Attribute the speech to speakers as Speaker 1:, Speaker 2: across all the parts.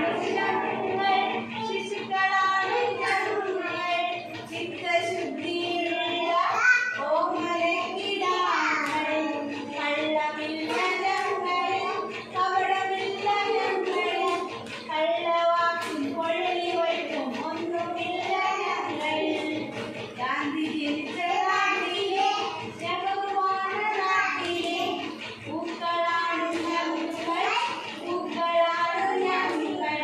Speaker 1: ഞങ്ങൾ ശിശുക്കളാണ് ഞങ്ങൾ ചിത്തശുദ്ധിയുള്ള ഓമലക്കിടാങ്ങൾ കള്ളമില്ല ഞങ്ങൾ കപടമില്ല ഞങ്ങൾ കള്ളവാക്കും കൊള്ളി വയ്ക്കും ഒന്നുമില്ല ഞങ്ങൾ ഗാന്ധി ജനിച്ച നാട്ടിലെ ജഗമാണ് നാട്ടിലെ പൂക്കളാണ് ഞങ്ങൾ പൂക്കളാണ് ഞങ്ങൾ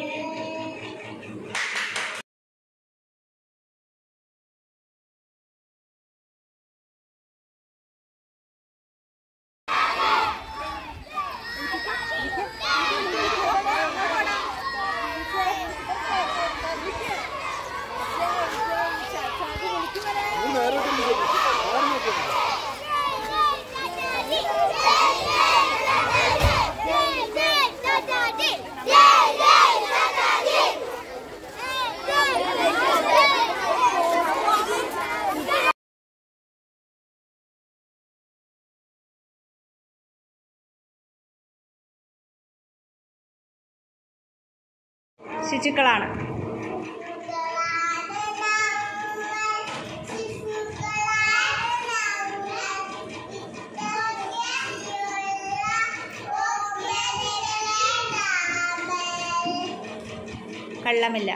Speaker 2: ശിശുക്കളാണ് കള്ളമില്ല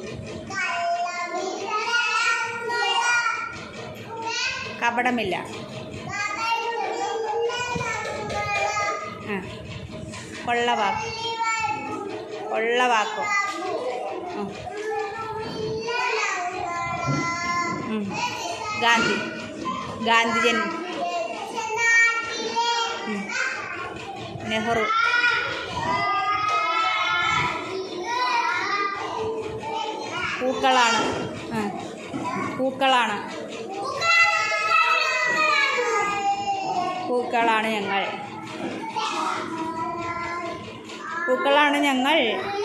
Speaker 2: കപടമില്ല ആ കൊള്ളവാക്ക് കൊള്ളവാക്കും ഉം. ഉം. ഗാന്ധി ഗാന്ധിജൻ ഉം. നെഹ്റു പൂക്കളാണ് ആ. പൂക്കളാണ് പൂക്കളാണ് ഞങ്ങൾ പൂക്കളാണ് ഞങ്ങൾ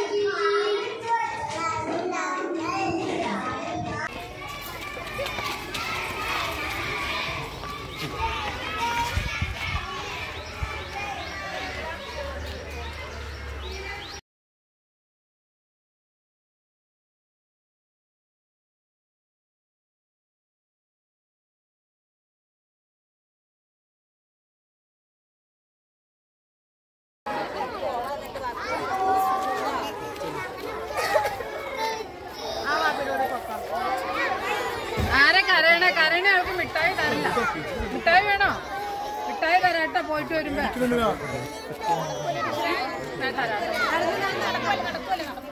Speaker 3: ആരെ കരയണ കരയണ ആൾക്ക് മിഠായി തരില്ല മിഠായി വേണോ മിഠായി തരാട്ടോ പോയിട്ട് വരുമ്പോ ഞാൻ തരാം നടക്കുമല്ലോ നടക്കുമല്ലോ